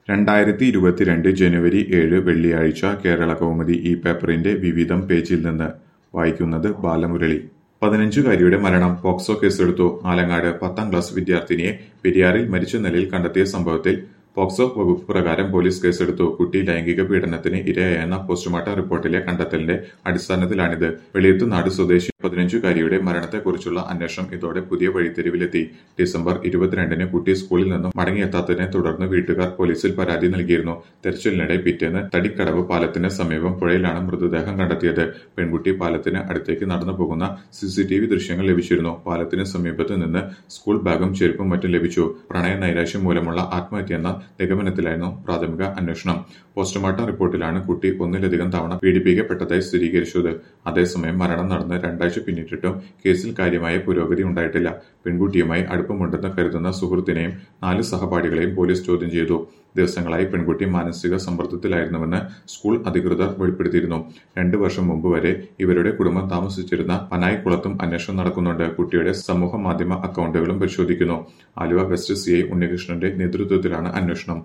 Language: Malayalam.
രണ്ടായിരത്തി ഇരുപത്തിരണ്ട് ജനുവരി ഏഴ് വെള്ളിയാഴ്ച കേരള കൗമുദി ഈ പേപ്പറിന്റെ വിവിധം പേജിൽ നിന്ന് വായിക്കുന്നത് ബാലമുരളി പതിനഞ്ചുകാരിയുടെ മരണം പോക്സോ കേസെടുത്തു ആലങ്ങാട് പത്താം ക്ലാസ് വിദ്യാർത്ഥിനിയെ പെരിയാറിൽ മരിച്ച നിലയിൽ കണ്ടെത്തിയ സംഭവത്തിൽ പോക്സോ വകുപ്പ് പ്രകാരം പോലീസ് കേസെടുത്തു കുട്ടി ലൈംഗിക പീഡനത്തിന് ഇരയായെന്ന പോസ്റ്റ്മോർട്ടം റിപ്പോർട്ടിലെ കണ്ടെത്തലിന്റെ അടിസ്ഥാനത്തിലാണിത് വെളിയത്തുനാട് സ്വദേശി പതിനഞ്ചുകാരിയുടെ മരണത്തെക്കുറിച്ചുള്ള അന്വേഷണം ഇതോടെ പുതിയ വഴിത്തിരിവിലെത്തി ഡിസംബർ ഇരുപത്തിരണ്ടിന് കുട്ടി സ്കൂളിൽ നിന്നും മടങ്ങിയെത്താത്തതിനെ തുടർന്ന് വീട്ടുകാർ പോലീസിൽ പരാതി നൽകിയിരുന്നു തെരച്ചിലിനിടെ പിറ്റേന്ന് തടിക്കടവ് പാലത്തിന് സമീപം പുഴയിലാണ് മൃതദേഹം കണ്ടെത്തിയത് പെൺകുട്ടി പാലത്തിന് അടുത്തേക്ക് നടന്നു പോകുന്ന സിസിടിവി ദൃശ്യങ്ങൾ ലഭിച്ചിരുന്നു പാലത്തിന് സമീപത്ത് നിന്ന് സ്കൂൾ ബാഗും ചെരുപ്പും മറ്റും ലഭിച്ചു പ്രണയ നൈരാശ്യം മൂലമുള്ള ആത്മഹത്യയെന്ന നിഗമനത്തിലായിരുന്നു പ്രാഥമിക അന്വേഷണം പോസ്റ്റ്മോർട്ടം റിപ്പോർട്ടിലാണ് കുട്ടി ഒന്നിലധികം തവണ പീഡിപ്പിക്കപ്പെട്ടതായി സ്ഥിരീകരിച്ചത് അതേസമയം മരണം നടന്ന് രണ്ടാഴ്ച പിന്നിട്ടിട്ടും കേസിൽ കാര്യമായ പുരോഗതി ഉണ്ടായിട്ടില്ല പെൺകുട്ടിയുമായി അടുപ്പമുണ്ടെന്ന് കരുതുന്ന സുഹൃത്തിനെയും നാല് സഹപാഠികളെയും പോലീസ് ചോദ്യം ചെയ്തു ദിവസങ്ങളായി പെൺകുട്ടി മാനസിക സമ്മർദ്ദത്തിലായിരുന്നുവെന്ന് സ്കൂൾ അധികൃതർ വെളിപ്പെടുത്തിയിരുന്നു രണ്ടു വർഷം മുമ്പ് വരെ ഇവരുടെ കുടുംബം താമസിച്ചിരുന്ന പനായിക്കുളത്തും അന്വേഷണം നടക്കുന്നുണ്ട് കുട്ടിയുടെ സമൂഹ മാധ്യമ അക്കൗണ്ടുകളും പരിശോധിക്കുന്നു ആലുവ വെസ്റ്റ് സിഐ ഉണ്ണികൃഷ്ണന്റെ നേതൃത്വത്തിലാണ് അന്വേഷണം